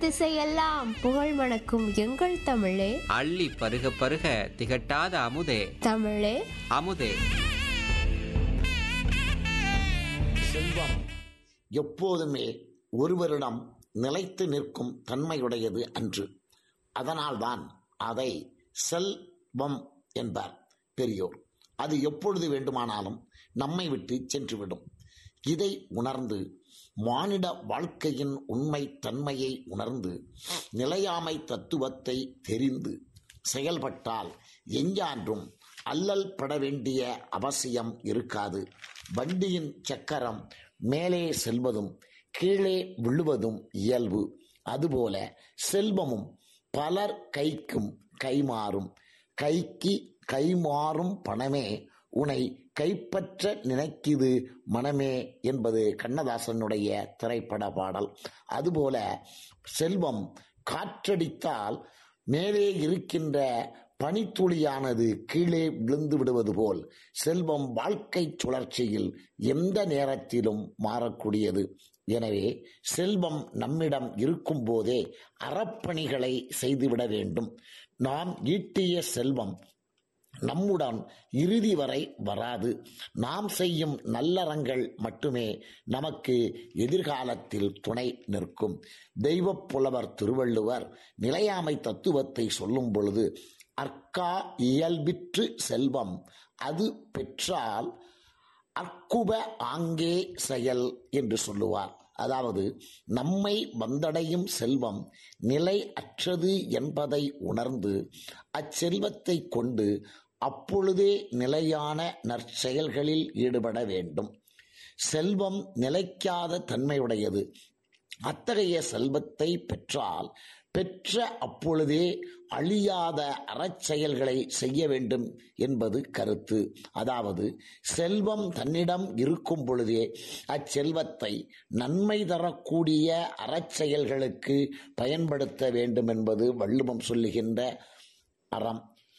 திசையெல்லாம் புகழ் மணக்கும் எங்கள் தமிழே அள்ளி பருக பருக திகட்டாத அமுதே தமிழே அமுதே செல்வம் எப்போதுமே ஒருவரிடம் நிலைத்து நிற்கும் தன்மையுடையது அன்று அதனால்தான் அதை செல்வம் என்பார் பெரியோர் அது எப்பொழுது வேண்டுமானாலும் நம்மை விட்டு சென்றுவிடும் இதை உணர்ந்து மானிட வாழ்க்கையின் உண்மை தன்மையை உணர்ந்து நிலையாமை தத்துவத்தை தெரிந்து செயல்பட்டால் எஞ்ஞான்றும் அல்லல் பட வேண்டிய அவசியம் இருக்காது வண்டியின் சக்கரம் மேலே செல்வதும் கீழே விழுவதும் இயல்பு அதுபோல செல்வமும் பலர் கைக்கும் கைமாறும் கைக்கு கைமாறும் பணமே உனை கைப்பற்ற நினைக்குது மனமே என்பது கண்ணதாசனுடைய திரைப்பட பாடல் அதுபோல செல்வம் காற்றடித்தால் மேலே இருக்கின்ற பனித்துளியானது கீழே விழுந்து விடுவது போல் செல்வம் வாழ்க்கை சுழற்சியில் எந்த நேரத்திலும் மாறக்கூடியது எனவே செல்வம் நம்மிடம் இருக்கும் போதே அறப்பணிகளை செய்துவிட வேண்டும் நாம் ஈட்டிய செல்வம் நம்முடன் இறுதி வரை வராது நாம் செய்யும் நல்லறங்கள் மட்டுமே நமக்கு எதிர்காலத்தில் துணை நிற்கும் தெய்வப் புலவர் திருவள்ளுவர் நிலையாமை தத்துவத்தை சொல்லும் பொழுது அற்கா இயல்பிற்று செல்வம் அது பெற்றால் அற்குப ஆங்கே செயல் என்று சொல்லுவார் அதாவது நம்மை வந்தடையும் செல்வம் நிலை அற்றது என்பதை உணர்ந்து அச்செல்வத்தை கொண்டு அப்பொழுதே நிலையான நற்செயல்களில் ஈடுபட வேண்டும் செல்வம் நிலைக்காத தன்மையுடையது அத்தகைய செல்வத்தை பெற்றால் பெற்ற அப்பொழுதே அழியாத அறச்செயல்களை செய்ய வேண்டும் என்பது கருத்து அதாவது செல்வம் தன்னிடம் இருக்கும் பொழுதே அச்செல்வத்தை நன்மை தரக்கூடிய அறச்செயல்களுக்கு பயன்படுத்த வேண்டும் என்பது வள்ளுவம் சொல்லுகின்ற அறம்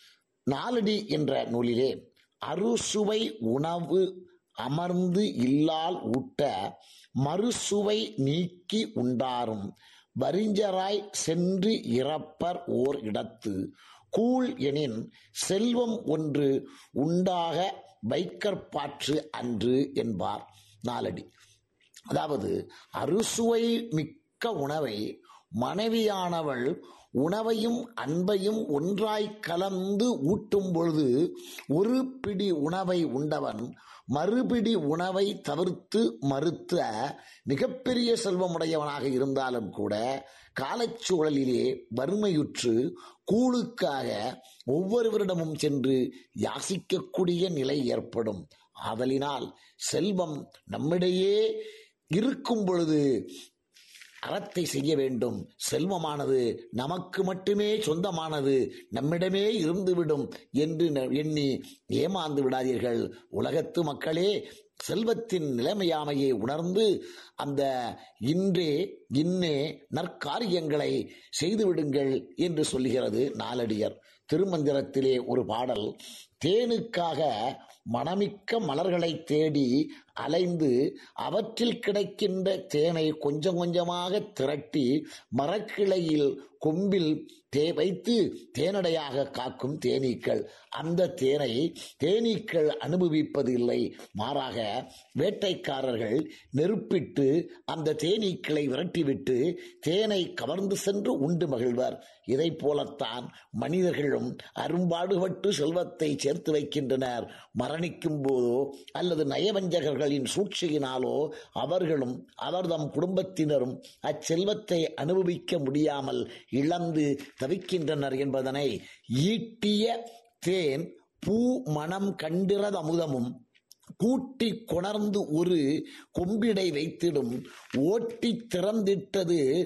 நாலடி என்ற நூலிலே அறுசுவை உணவு அமர்ந்து இல்லால் ஊட்ட மறுசுவை நீக்கி உண்டாரும் வரிஞ்சராய் சென்று இறப்பர் ஓர் இடத்து கூழ் எனின் செல்வம் ஒன்று உண்டாக வைக்கற்பாற்று அன்று என்பார் நாலடி அதாவது அறுசுவை மிக்க உணவை மனைவியானவள் உணவையும் அன்பையும் ஒன்றாய் கலந்து ஊட்டும் பொழுது ஒரு பிடி உணவை உண்டவன் மறுபிடி உணவை தவிர்த்து மறுத்த மிகப்பெரிய செல்வமுடையவனாக இருந்தாலும் கூட காலச்சூழலிலே வறுமையுற்று கூழுக்காக ஒவ்வொருவரிடமும் சென்று யாசிக்கக்கூடிய நிலை ஏற்படும் ஆதலினால் செல்வம் நம்மிடையே இருக்கும் பொழுது அறத்தை செய்ய வேண்டும் செல்வமானது நமக்கு மட்டுமே சொந்தமானது நம்மிடமே இருந்துவிடும் என்று எண்ணி ஏமாந்து விடாதீர்கள் உலகத்து மக்களே செல்வத்தின் நிலைமையாமையை உணர்ந்து அந்த இன்றே இன்னே நற்காரியங்களை செய்துவிடுங்கள் என்று சொல்லுகிறது நாலடியர் திருமந்திரத்திலே ஒரு பாடல் தேனுக்காக மணமிக்க மலர்களை தேடி அலைந்து அவற்றில் கிடைக்கின்ற தேனை கொஞ்சம் கொஞ்சமாக திரட்டி மரக்கிளையில் கொம்பில் தே வைத்து தேனடையாக காக்கும் தேனீக்கள் அந்த தேனை தேனீக்கள் அனுபவிப்பது இல்லை மாறாக வேட்டைக்காரர்கள் நெருப்பிட்டு அந்த தேனீக்களை விரட்டிவிட்டு தேனை கவர்ந்து சென்று உண்டு மகிழ்வர் இதை போலத்தான் மனிதர்களும் அரும்பாடுபட்டு செல்வத்தை சேர்த்து வைக்கின்றனர் மரணிக்கும் போதோ அல்லது நயவஞ்சகர்களின் சூழ்ச்சியினாலோ அவர்களும் அவர்தம் குடும்பத்தினரும் அச்செல்வத்தை அனுபவிக்க முடியாமல் இழந்து தவிக்கின்றனர் என்பதனை ஈட்டிய தேன் பூ மனம் கண்டிரது அமுதமும் கூட்டி கொணர்ந்து ஒரு கொம்பிடை வைத்திடும் ஓட்டி திறந்திட்டது